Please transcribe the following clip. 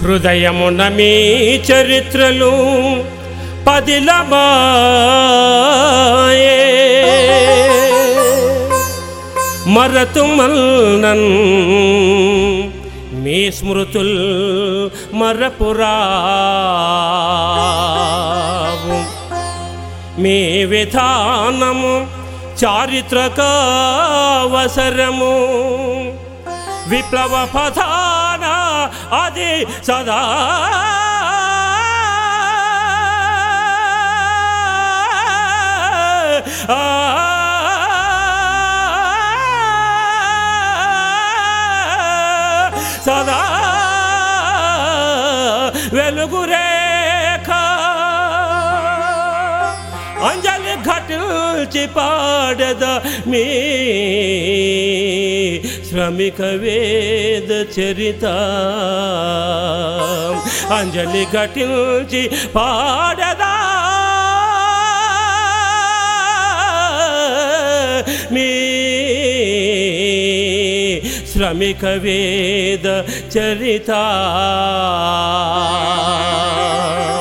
హృదయమున మీ చరిత్రలు పదిలమాయే మరతు మల్నన్ మీ స్మృతుల్ మరపురావు మీ విధానము చారిత్రకావసరము విప్లవ పథాన అది సదా సదా వెలుగురేఖ అంజలి ఘటిల్చి పాడద మీ శ్రమిక వేద చరిత అంజలి ఘటిల్చి పాడదా మీ శ్రమిక వేద చరిత